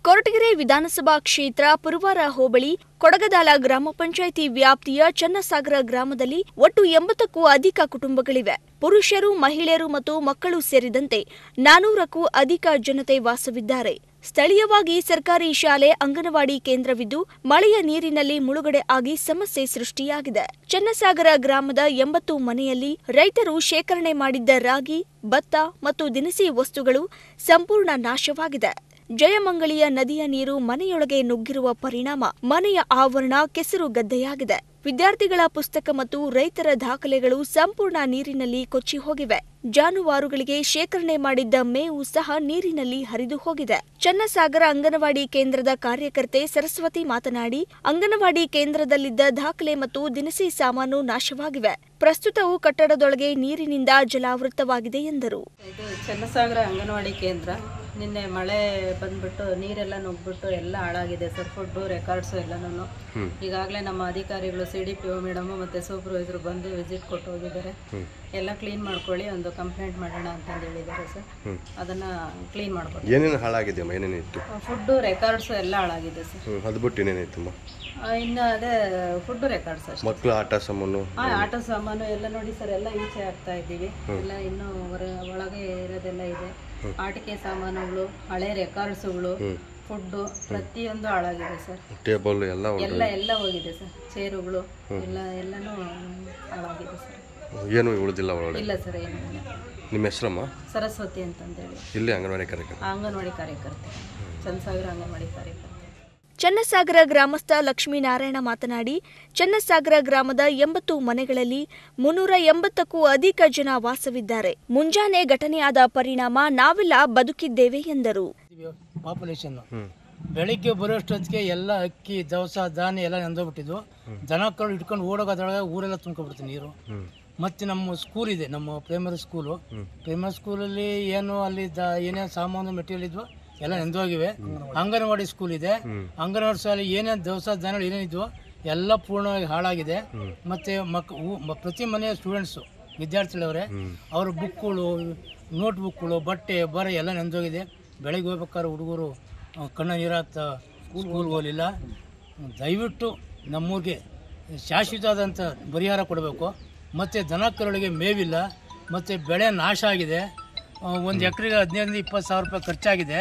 ಕೊರಟಗೆರೆ ವಿಧಾನಸಭಾ ಕ್ಷೇತ್ರ ಪುರವಾರ ಹೋಬಳಿ ಕೊಡಗದಾಲ ಗ್ರಾಮ ಪಂಚಾಯಿತಿ ವ್ಯಾಪ್ತಿಯ ಚನ್ನಸಾಗರ ಗ್ರಾಮದಲ್ಲಿ ಒಟ್ಟು ಎಂಬತ್ತಕ್ಕೂ ಅಧಿಕ ಕುಟುಂಬಗಳಿವೆ ಪುರುಷರು ಮಹಿಳೆಯರು ಮತ್ತು ಮಕ್ಕಳು ಸೇರಿದಂತೆ ನಾನೂರಕ್ಕೂ ಅಧಿಕ ಜನತೆ ವಾಸವಿದ್ದಾರೆ ಸ್ಥಳೀಯವಾಗಿ ಸರ್ಕಾರಿ ಶಾಲೆ ಅಂಗನವಾಡಿ ಕೇಂದ್ರವಿದ್ದು ಮಳೆಯ ನೀರಿನಲ್ಲಿ ಮುಳುಗಡೆ ಆಗಿ ಸಮಸ್ಯೆ ಸೃಷ್ಟಿಯಾಗಿದೆ ಚನ್ನಸಾಗರ ಗ್ರಾಮದ ಎಂಬತ್ತು ಮನೆಯಲ್ಲಿ ರೈತರು ಶೇಖರಣೆ ಮಾಡಿದ್ದ ರಾಗಿ ಭತ್ತ ಮತ್ತು ದಿನಸಿ ವಸ್ತುಗಳು ಸಂಪೂರ್ಣ ನಾಶವಾಗಿದೆ ಜಯಮಂಗಳಿಯ ನದಿಯ ನೀರು ಮನೆಯೊಳಗೆ ನುಗ್ಗಿರುವ ಪರಿಣಾಮ ಮನೆಯ ಆವರಣ ಕೆಸರು ಗದ್ದೆಯಾಗಿದೆ ವಿದ್ಯಾರ್ಥಿಗಳ ಪುಸ್ತಕ ಮತ್ತು ರೈತರ ದಾಖಲೆಗಳು ಸಂಪೂರ್ಣ ನೀರಿನಲ್ಲಿ ಕೊಚ್ಚಿ ಹೋಗಿವೆ ಜಾನುವಾರುಗಳಿಗೆ ಶೇಖರಣೆ ಮಾಡಿದ್ದ ಮೇವು ಸಹ ನೀರಿನಲ್ಲಿ ಹರಿದು ಹೋಗಿದೆ ಚನ್ನಸಾಗರ ಅಂಗನವಾಡಿ ಕೇಂದ್ರದ ಕಾರ್ಯಕರ್ತೆ ಸರಸ್ವತಿ ಮಾತನಾಡಿ ಅಂಗನವಾಡಿ ಕೇಂದ್ರದಲ್ಲಿದ್ದ ದಾಖಲೆ ಮತ್ತು ದಿನಸಿ ಸಾಮಾನು ನಾಶವಾಗಿವೆ ಪ್ರಸ್ತುತವು ಕಟ್ಟಡದೊಳಗೆ ನೀರಿನಿಂದ ಜಲಾವೃತವಾಗಿದೆ ಎಂದರು ಇದು ಚನ್ನಸಾಗರ ಅಂಗನವಾಡಿ ಕೇಂದ್ರ ನಿನ್ನೆ ಮಳೆ ಬಂದ್ಬಿಟ್ಟು ನೀರೆಲ್ಲ ನುಗ್ಬಿಟ್ಟು ಎಲ್ಲ ಹಾಳಾಗಿದೆ ಸರ್ ಫುಡ್ಡು ರೆಕಾರ್ಡ್ಸು ಎಲ್ಲನೂ ಈಗಾಗಲೇ ನಮ್ಮ ಅಧಿಕಾರಿಗಳು C D P O madam ಮತ್ತು ಸೂಪರ್ವೈಸರು ಬಂದು ವಿಸಿಟ್ ಕೊಟ್ಟು ಹೋಗಿದ್ದಾರೆ ಎಲ್ಲ ಕ್ಲೀನ್ ಮಾಡ್ಕೊಳ್ಳಿ ಒಂದು ಕಂಪ್ಲೇಂಟ್ ಮಾಡೋಣ ಅಂತಂದು ಹೇಳಿದ್ದಾರೆ ಸರ್ ಅದನ್ನು ಕ್ಲೀನ್ ಮಾಡ್ಕೊಳ್ಳಿ ಏನೇನು ಹಾಳಾಗಿದೆಯಮ್ಮ ಏನೇನಿತ್ತು ಫುಡ್ಡು ರೆಕಾರ್ಡ್ಸು ಎಲ್ಲ ಹಾಳಾಗಿದೆ ಸರ್ ಹ್ಞೂ ಅದು ಬಿಟ್ಟು ಇನ್ನೇನಿತ್ತಮ್ಮ ಆ, ಇನ್ನು ಅದೇ ಫುಡ್ಡು ರೆಕಾರ್ಡ್ಸ್ ಅಷ್ಟೇ ಮಕ್ಕಳ ಆಟ ಸಾಮಾನು ಆ ಆಟೋ ಸಾಮಾನು ಎಲ್ಲ ನೋಡಿ ಸರ್ ಎಲ್ಲ ಈಚೆ ಹಾಕ್ತಾ ಇದ್ದೀವಿ ಎಲ್ಲ ಇನ್ನೂ ಹೊರ ಒಳಗೆ ಇರೋದೆಲ್ಲ ಇದೆ ಆಟಿಕೆ ಸಾಮಾನುಗಳು ಹಳೆ ರೆಕಾರ್ಡ್ಸ್ಗಳು ಫುಡ್ಡು ಪ್ರತಿಯೊಂದು ಹಾಳಾಗಿದೆ ಸರ್ ಟೇಬಲ್ ಎಲ್ಲ ಉಂಟು ಎಲ್ಲ ಎಲ್ಲ ಹೋಗಿದೆ ಸರ್ ಚೇರುಗಳು ಎಲ್ಲ ಎಲ್ಲನೂ ಹಾಳಾಗಿದೆ ಸರ್ ಏನು ಉಳಿದಿಲ್ಲ ಒಳಗಡೆ ಇಲ್ಲ ಸರ್ ಏನು ಇಲ್ಲ ನಿಮ್ಮ ಹೆಸರಮ್ಮ ಸರಸ್ವತಿ ಅಂತಂದೇಳಿ ಇಲ್ಲಿ ಅಂಗನವಾಡಿ ಕಾರ್ಯಕ್ರಮ ಆ ಅಂಗನವಾಡಿ ಕಾರ್ಯಕರ್ತೆ ಚನ್ನಸಾಗರ ಅಂಗನವಾಡಿ ಕಾರ್ಯಕರ್ತೆ ಚನ್ನಸಾಗರ ಗ್ರಾಮಸ್ಥ ಲಕ್ಷ್ಮೀನಾರಾಯಣ ಮಾತನಾಡಿ ಚನ್ನಸಾಗರ ಗ್ರಾಮದ ಎಂಬತ್ತು ಮನೆಗಳಲ್ಲಿ ಮುನ್ನೂರ ಎಂಬತ್ತಕ್ಕೂ ಅಧಿಕ ಜನ ವಾಸವಿದ್ದಾರೆ ಮುಂಜಾನೆ ಘಟನೆಯಾದ ಪರಿಣಾಮ ನಾವೆಲ್ಲ ಬದುಕಿದ್ದೇವೆ ಎಂದರು ಪಾಪ್ಯುಲೇಷನ್ ಬೆಳಿಗ್ಗೆ ಬರೋಷ್ಟೊತ್ತಿಗೆ ಎಲ್ಲ ಅಕ್ಕಿ ದವಸ ಧಾನ್ಯ ಎಲ್ಲ ನೆಂದೋಗ್ಬಿಟ್ಟಿದ್ವು ದನ ಕರು ಇಟ್ಕೊಂಡು ಓಡೋಗೋದ್ರೊಳಗೆ ಊರೆಲ್ಲ ತುಂಬ್ಕೊಬಿಡ್ತು ನೀರು ಮತ್ತೆ ನಮ್ಮ ಸ್ಕೂಲ್ ಇದೆ ನಮ್ಮ ಪ್ರೈಮರಿ ಸ್ಕೂಲು ಪ್ರೈಮರಿ ಸ್ಕೂಲಲ್ಲಿ ಏನು ಅಲ್ಲಿ ದ ಏನೇನು ಸಾಮಾನು ಮೆಟೀರಿಯಲ್ ಇದ್ವು ಎಲ್ಲ ನೆಂದೋಗಿವೆ ಅಂಗನವಾಡಿ ಸ್ಕೂಲ್ ಇದೆ ಅಂಗನವಾಡಿ ಶಾಲೆ ಏನೇನು ದವಸ ಧಾನ್ಯಗಳು ಏನೇನಿದ್ವು ಎಲ್ಲ ಪೂರ್ಣವಾಗಿ ಹಾಳಾಗಿದೆ ಮತ್ತೆ ಮಕ್ ಊ- ಮ- ಪ್ರತಿ ಮನೆಯ ಸ್ಟೂಡೆಂಟ್ಸು ವಿದ್ಯಾರ್ಥಿಗಳವರೇ ಅವ್ರ ಬುಕ್ಗಳು ನೋಟ್ ಬುಕ್ಗಳು ಬಟ್ಟೆ ಬರ ಎಲ್ಲ ನೆಂದೋಗಿದೆ ಬೆಳಗ್ಗೆ ಹೋಗ್ಬೇಕಾದ್ರೆ ಹುಡುಗರು ಆ, ಕಣ್ಣ ನೀರಾಗ್ತಾ ಸ್ಕೂಲ್ಗೆ ಹೋಗಲಿಲ್ಲ ದಯವಿಟ್ಟು ನಮ್ಮೂರಿಗೆ ಶಾಶ್ವತವಾದಂಥ ಪರಿಹಾರ ಕೊಡಬೇಕು ಮತ್ತು ದನ ಕರುಗಳಿಗೆ ಮೇವಿಲ್ಲ ಮತ್ತು ಬೆಳೆ ನಾಶ ಆಗಿದೆ ಒಂದು ಎಕರೆಗೆ ಹದಿನೈದರಿಂದ ಇಪ್ಪತ್ತು ಸಾವಿರ ರೂಪಾಯಿ ಖರ್ಚಾಗಿದೆ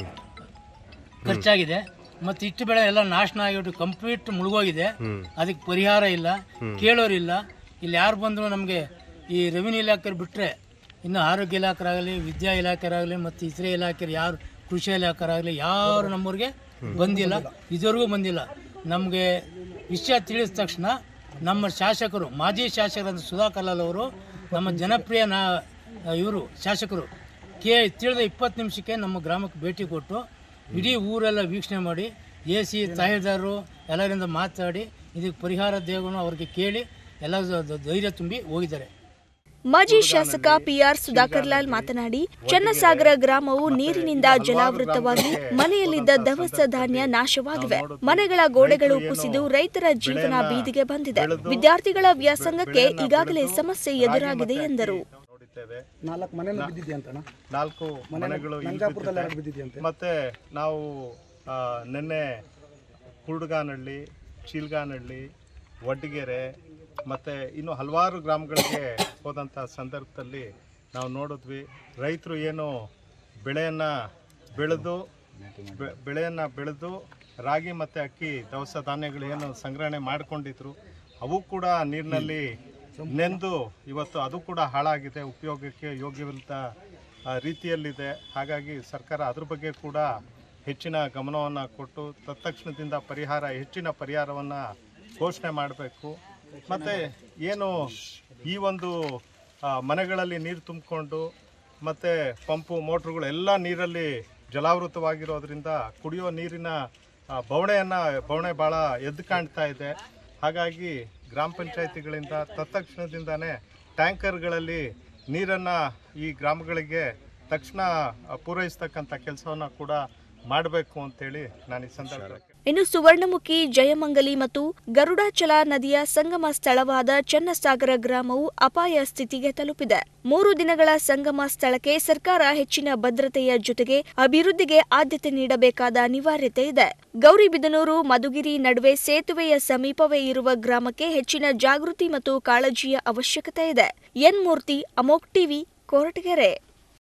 ಖರ್ಚಾಗಿದೆ ಮತ್ತು ಇಷ್ಟು ಬೆಳೆ ಎಲ್ಲ ನಾಶನ ಆಗಿಬಿಟ್ಟು ಕಂಪ್ಲೀಟ್ ಮುಳುಗೋಗಿದೆ ಅದಕ್ಕೆ ಪರಿಹಾರ ಇಲ್ಲ ಕೇಳೋರಿಲ್ಲ ಇಲ್ಲಿ ಯಾರು ಬಂದರೂ ನಮಗೆ ಈ ರೆವಿನ್ಯೂ ಇಲಾಖೆಯವ್ರು ಬಿಟ್ಟರೆ ಇನ್ನು ಆರೋಗ್ಯ ಇಲಾಖೆರಾಗಲಿ ವಿದ್ಯಾ ಇಲಾಖೆರಾಗಲಿ ಮತ್ತು ಇತರೆ ಇಲಾಖೆ ಯಾರು ಕೃಷಿ ಇಲಾಖೆರಾಗಲಿ ಯಾರು ನಮ್ಮೂರಿಗೆ ಬಂದಿಲ್ಲ ಇದುವರೆಗೂ ಬಂದಿಲ್ಲ ನಮಗೆ ವಿಷಯ ತಿಳಿದ ತಕ್ಷಣ ನಮ್ಮ ಶಾಸಕರು ಮಾಜಿ ಶಾಸಕರಾದ ಸುಧಾಕರ್ ಲಾಲ್ ಅವರು ನಮ್ಮ ಜನಪ್ರಿಯ ನಾ ಇವರು ಶಾಸಕರು ಕೇ ತಿಳಿದ ಇಪ್ಪತ್ತು ನಿಮಿಷಕ್ಕೆ ನಮ್ಮ ಗ್ರಾಮಕ್ಕೆ ಭೇಟಿ ಕೊಟ್ಟು ಇಡೀ ಊರೆಲ್ಲ ವೀಕ್ಷಣೆ ಮಾಡಿ ಎ ಸಿ ತಹಸೀಲ್ದಾರರು ಎಲ್ಲರಿಂದ ಮಾತಾಡಿ ಇದಕ್ಕೆ ಪರಿಹಾರ ದೇವನು ಅವ್ರಿಗೆ ಕೇಳಿ ಎಲ್ಲ ದ- ಧೈರ್ಯ ತುಂಬಿ ಹೋಗಿದ್ದಾರೆ ಮಾಜಿ ಶಾಸಕ ಪಿಆರ್ ಸುಧಾಕರ್ ಲಾಲ್ ಮಾತನಾಡಿ ಚನ್ನಸಾಗರ ಗ್ರಾಮವು ನೀರಿನಿಂದ ಜಲಾವೃತವಾಗಿ ಮನೆಯಲ್ಲಿದ್ದ ದವಸ ಧಾನ್ಯ ನಾಶವಾಗಿವೆ ಮನೆಗಳ ಗೋಡೆಗಳು ಕುಸಿದು ರೈತರ ಜೀವನ ಬೀದಿಗೆ ಬಂದಿದೆ ವಿದ್ಯಾರ್ಥಿಗಳ ವ್ಯಾಸಂಗಕ್ಕೆ ಈಗಾಗಲೇ ಸಮಸ್ಯೆ ಎದುರಾಗಿದೆ ಎಂದರು ನೋಡಿದ್ದೇವೆ ನಾಲ್ಕು ಮನೆ ಬಿದ್ದಿದೆ ಅಂತಣ್ಣ ನಾಲ್ಕು ಮನೆಗಳು ಇಲ್ಲಿ ನಂಜಾಪುರದಲ್ಲಿ ಎರಡು ಬಿದ್ದಿದೆ. ಬಿದ್ದಿದೆಯಂತೆ ಮತ್ತೆ ನಾವು ಆ, ನಿನ್ನೆ ಕುರುಡ್ಗಾನಹಳ್ಳಿ ಚೀಲ್ಗಾನಹಳ್ಳಿ ವಡ್ಡಿಗೆರೆ ಮತ್ತು ಇನ್ನು ಹಲವಾರು ಗ್ರಾಮಗಳಿಗೆ ಹೋದಂಥ ಸಂದರ್ಭದಲ್ಲಿ ನಾವು ನೋಡಿದ್ವಿ ರೈತರು ಏನು ಬೆಳೆಯನ್ನು ಬೆಳೆದು ಬೆ- ಬೆಳೆಯನ್ನು ಬೆಳೆದು ರಾಗಿ ಮತ್ತು ಅಕ್ಕಿ ದವಸ ಧಾನ್ಯಗಳು ಏನು ಸಂಗ್ರಹಣೆ ಮಾಡಿಕೊಂಡಿದ್ರು ಅವು ಕೂಡ ನೀರಿನಲ್ಲಿ ನೆಂದು ಇವತ್ತು ಅದು ಕೂಡ ಹಾಳಾಗಿದೆ ಉಪಯೋಗಕ್ಕೆ ಯೋಗ್ಯವಿಲ್ಲದ ಆ, ರೀತಿಯಲ್ಲಿದೆ ಹಾಗಾಗಿ ಸರ್ಕಾರ ಅದ್ರ ಬಗ್ಗೆ ಕೂಡ ಹೆಚ್ಚಿನ ಗಮನವನ್ನು ಕೊಟ್ಟು ತತ್ಕ್ಷಣದಿಂದ ಪರಿಹಾರ ಹೆಚ್ಚಿನ ಪರಿಹಾರವನ್ನು ಘೋಷಣೆ ಮಾಡಬೇಕು ಮತ್ತು ಏನು ಈ ಒಂದು ಆ, ಮನೆಗಳಲ್ಲಿ ನೀರು ತುಂಬಿಕೊಂಡು ಮತ್ತು ಪಂಪು ಮೋಟ್ರುಗಳು ಎಲ್ಲ ನೀರಲ್ಲಿ ಜಲಾವೃತವಾಗಿರೋದ್ರಿಂದ ಕುಡಿಯೋ ನೀರಿನ ಆ, ಬವಣೆಯನ್ನು ಬವಣೆ ಭಾಳ ಎದ್ದು ಕಾಣ್ತಾ ಇದೆ ಹಾಗಾಗಿ ಗ್ರಾಮ ಪಂಚಾಯತಿಗಳಿಂದ ತತ್ಕ್ಷಣದಿಂದನೇ ಟ್ಯಾಂಕರ್ಗಳಲ್ಲಿ ನೀರನ್ನು ಈ ಗ್ರಾಮಗಳಿಗೆ ತಕ್ಷಣ ಆ, ಪೂರೈಸ್ತಕ್ಕಂಥ ಕೆಲಸವನ್ನು ಕೂಡ ಮಾಡಬೇಕು ಅಂತೇಳಿ ನಾನು ಈ ಸಂದರ್ಭದಲ್ಲಿ ಇನ್ನು ಸುವರ್ಣಮುಖಿ ಜಯಮಂಗಲಿ ಮತ್ತು ಗರುಡಾಚಲ ನದಿಯ ಸಂಗಮ ಸ್ಥಳವಾದ ಚನ್ನಸಾಗರ ಗ್ರಾಮವು ಅಪಾಯ ಸ್ಥಿತಿಗೆ ತಲುಪಿದೆ ಮೂರು ದಿನಗಳ ಸಂಗಮ ಸ್ಥಳಕ್ಕೆ ಸರ್ಕಾರ ಹೆಚ್ಚಿನ ಭದ್ರತೆಯ ಜೊತೆಗೆ ಅಭಿವೃದ್ಧಿಗೆ ಆದ್ಯತೆ ನೀಡಬೇಕಾದ ಅನಿವಾರ್ಯತೆ ಇದೆ ಗೌರಿಬಿದನೂರು ಮಧುಗಿರಿ ನಡುವೆ ಸೇತುವೆಯ ಸಮೀಪವೇ ಇರುವ ಗ್ರಾಮಕ್ಕೆ ಹೆಚ್ಚಿನ ಜಾಗೃತಿ ಮತ್ತು ಕಾಳಜಿಯ ಅವಶ್ಯಕತೆ ಇದೆ ಎನ್ ಮೂರ್ತಿ ಅಮೋಕ್ ಟಿವಿ ಕೊರಟಗೆರೆ